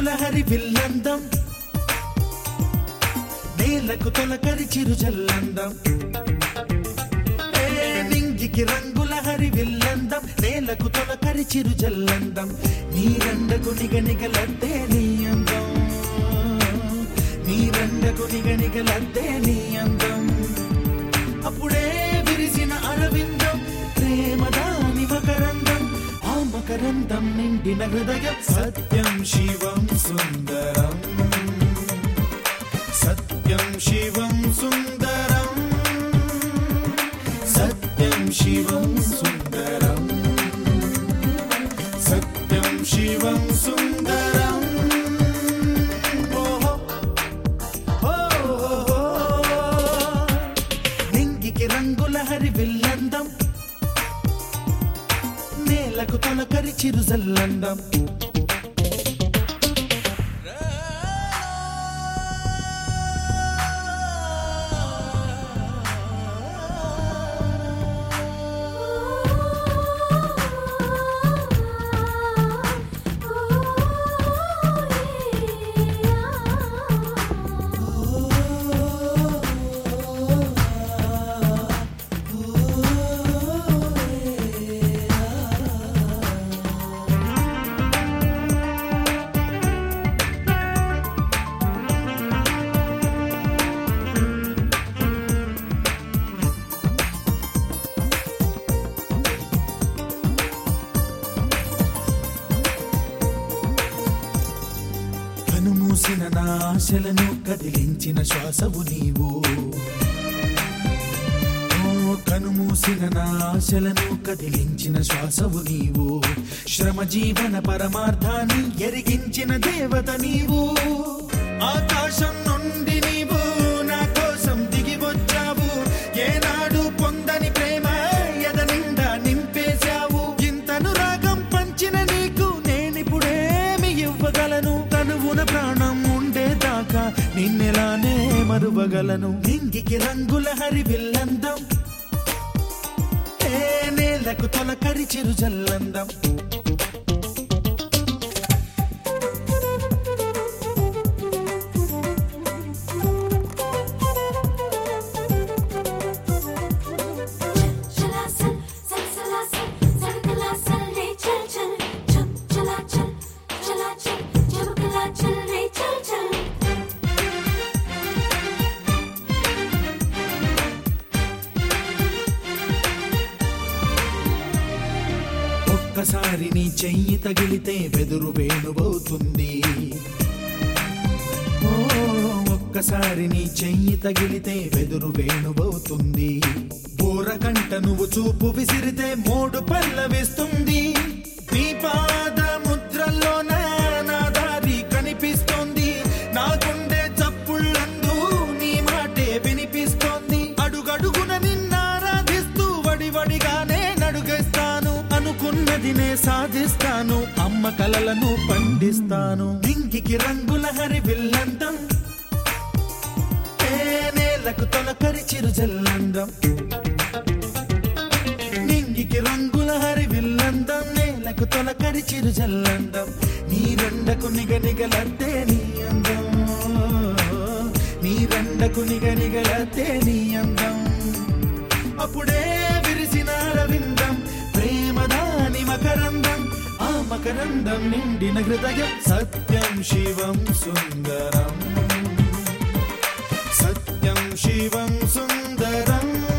రంగుల హరి విల్లందం నేలకు తొలకరి చిరుజల్లందం ఏ నింగికి రంగుల హరి విల్లందం నేలకు తొలకరి చిరుజల్లందం నీరండకు నిగనిగలద్దే నీ అందం నీరండకు నిగనిగలద్దే నీ అందం అప్పుడే విరిసిన అరవిందం ప్రేమదాని మకరందం ఆ మకరందం నిండిన హృదయం సత్యం శివం సుందరం సత్యం శివం సుందరం సత్యం శివం సుందరం సత్యం శివం సుందరం ఓహో ఓహో నింగికి రంగుల హరి విల్లందం నేలకు తొలకరి చిరుజల్లందం కనుమూసిన నా ఆశలను కదిలించిన శ్వాసవు నీవు ఓ కనుమూసిన నా ఆశలను కదిలించిన శ్వాసవు నీవు శ్రమ జీవన పరమార్థాన్ని ఎరిగించిన దేవత నీవు ఆకాశం నుండి నీవు నా కోసం దిగి వచ్చావు ఏనాడు పొందని ప్రేమ ఎద నిండా నింపేశావు ఇంతను రాగం పంచిన నీకు నేనిప్పుడేమి ఇవ్వగలను తనువున ప్రాణం ఉండేదాకా నిన్నెలానే మరువగలను నింగికి రంగుల హరి విల్లందం ఏ నేలకు తొలకరి చిరుజల్లందం चला चल चल चला चल चमकला चल रे चल चल चम चला चल चला चल चमकला चल रे चल चल ఒక్కసారి నీ చెయ్యి తగిలితే వెదురు వేణువవుతుంది ఓ, ఒక్కసారి నీ చెయ్యి తగిలితే వెదురు వేణువవుతుంది బోరకంట నువ్వు చూపు విసిరితే మోడు పల్లవిస్తుంది నీ పాద ముద్రల్లో నా నా దారి కనిపిస్తోంది నా గుండె చప్పుళ్ళందు నీ మాటే వినిపిస్తోంది అడుగడుగున నిన్నారాధిస్తూ వడివడిగానే నడుగేస్తాను అనుకున్నది నే సాధిస్తాను అమ్మ కలలను పండిస్తాను ఇంకికి రంగుల హరి విల్లందం ఏ నేలకు తొలకరి చిరుజల్లందం నింగికి రంగుల హరి విల్లందం నేలకు తొలకరి చిరుజల్లందం నీ రెండకు నిగనిగలద్దే నీ అందం నీ రెండకు నిగనిగలద్దే నీ అందం అప్పుడే విరిసిన అరవిందం ప్రేమదాని మకరందం ఆ మకరందం నిండిన హృదయం సత్యం శివం సుందరం సత్యం శివం సుందరం